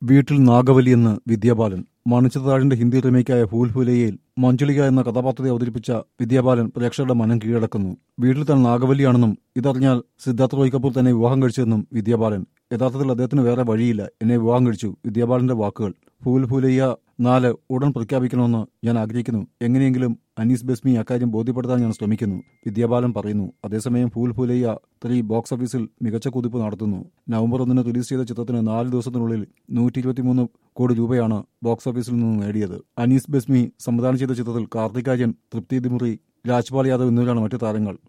വീട്ടിൽ നാഗവലിയെന്ന് വിദ്യാബാലൻ മണിച്ചിതാഴിന്റെ ഹിന്ദി റീമേക്കായ ഫൂൽ ഫുലയിൽ മഞ്ജുളിക എന്ന കഥാപാത്രത്തെ അവതരിപ്പിച്ച വിദ്യാബാലൻ പ്രേക്ഷകരുടെ മനം കീഴടക്കുന്നു വീട്ടിൽ താൻ നാഗവല്ലിയാണെന്നും ഇതറിഞ്ഞാൽ സിദ്ധാർത്ഥ് റോയ് കപൂർ തന്നെ വിവാഹം കഴിച്ചതെന്നും വിദ്യാബാലൻ യഥാർത്ഥത്തിൽ അദ്ദേഹത്തിന് വേറെ വഴിയില്ല എന്നെ വിവാഹം കഴിച്ചു വിദ്യാബാലന്റെ വാക്കുകൾ ഫൂൽ ഫുലയ്യ നാല് ഉടൻ പ്രഖ്യാപിക്കണമെന്ന് ഞാൻ ആഗ്രഹിക്കുന്നു എങ്ങനെയെങ്കിലും അനീസ് ബെസ്മി അക്കാര്യം ബോധ്യപ്പെടുത്താൻ ഞാൻ ശ്രമിക്കുന്നു വിദ്യാബാലൻ പറയുന്നു അതേസമയം ഫൂൽ ഫുലയ്യ ത്രീ ബോക്സ് ഓഫീസിൽ മികച്ച കുതിപ്പ് നടത്തുന്നു നവംബർ ഒന്നിന് റിലീസ് ചെയ്ത ചിത്രത്തിന് നാല് ദിവസത്തിനുള്ളിൽ നൂറ്റി ഇരുപത്തിമൂന്ന് കോടി രൂപയാണ് ബോക്സ് ഓഫീസിൽ നിന്ന് നേടിയത് അനീസ് ബെസ്മി സംവിധാനം ചെയ്ത ചിത്രത്തിൽ കാർത്തികാര്യൻ തൃപ്തി ദിമുറി രാജ്പാൽ യാദവ് എന്നിവരാണ് മറ്റു താരങ്ങൾ